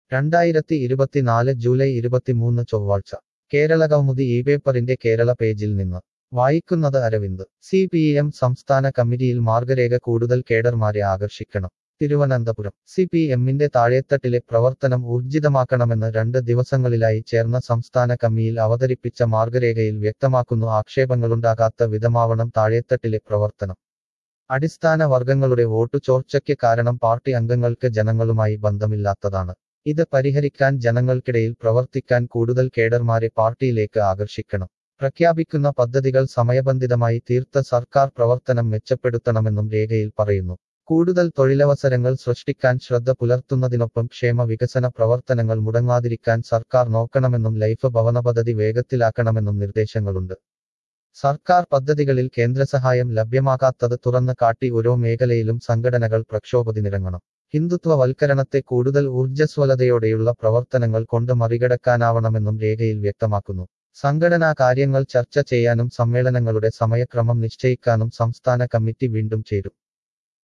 രണ്ടായിരത്തി ഇരുപത്തിനാല് ജൂലൈ ഇരുപത്തിമൂന്ന് ചൊവ്വാഴ്ച കേരള കൗമുദി ഈ പേപ്പറിന്റെ കേരള പേജിൽ നിന്ന് വായിക്കുന്നത് അരവിന്ദ് സി പി എം സംസ്ഥാന കമ്മിറ്റിയിൽ മാർഗരേഖ കൂടുതൽ കേഡർമാരെ ആകർഷിക്കണം തിരുവനന്തപുരം സി പി എമ്മിന്റെ താഴേത്തട്ടിലെ പ്രവർത്തനം ഊർജിതമാക്കണമെന്ന് രണ്ട് ദിവസങ്ങളിലായി ചേർന്ന സംസ്ഥാന കമ്മിയിൽ അവതരിപ്പിച്ച മാർഗരേഖയിൽ വ്യക്തമാക്കുന്നു ആക്ഷേപങ്ങളുണ്ടാകാത്ത വിധമാവണം താഴേത്തട്ടിലെ പ്രവർത്തനം അടിസ്ഥാന വർഗങ്ങളുടെ വോട്ടു ചോർച്ചയ്ക്ക് കാരണം പാർട്ടി അംഗങ്ങൾക്ക് ജനങ്ങളുമായി ബന്ധമില്ലാത്തതാണ് ഇത് പരിഹരിക്കാൻ ജനങ്ങൾക്കിടയിൽ പ്രവർത്തിക്കാൻ കൂടുതൽ കേഡർമാരെ പാർട്ടിയിലേക്ക് ആകർഷിക്കണം പ്രഖ്യാപിക്കുന്ന പദ്ധതികൾ സമയബന്ധിതമായി തീർത്ത സർക്കാർ പ്രവർത്തനം മെച്ചപ്പെടുത്തണമെന്നും രേഖയിൽ പറയുന്നു കൂടുതൽ തൊഴിലവസരങ്ങൾ സൃഷ്ടിക്കാൻ ശ്രദ്ധ പുലർത്തുന്നതിനൊപ്പം ക്ഷേമ വികസന പ്രവർത്തനങ്ങൾ മുടങ്ങാതിരിക്കാൻ സർക്കാർ നോക്കണമെന്നും ലൈഫ് ഭവന പദ്ധതി വേഗത്തിലാക്കണമെന്നും നിർദ്ദേശങ്ങളുണ്ട് സർക്കാർ പദ്ധതികളിൽ കേന്ദ്രസഹായം ലഭ്യമാകാത്തത് തുറന്നു കാട്ടി ഓരോ മേഖലയിലും സംഘടനകൾ പ്രക്ഷോഭത്തിനിറങ്ങണം ഹിന്ദുത്വവൽക്കരണത്തെ കൂടുതൽ ഊർജ്ജസ്വലതയോടെയുള്ള പ്രവർത്തനങ്ങൾ കൊണ്ട് മറികടക്കാനാവണമെന്നും രേഖയിൽ വ്യക്തമാക്കുന്നു സംഘടനാ കാര്യങ്ങൾ ചർച്ച ചെയ്യാനും സമ്മേളനങ്ങളുടെ സമയക്രമം നിശ്ചയിക്കാനും സംസ്ഥാന കമ്മിറ്റി വീണ്ടും ചേരും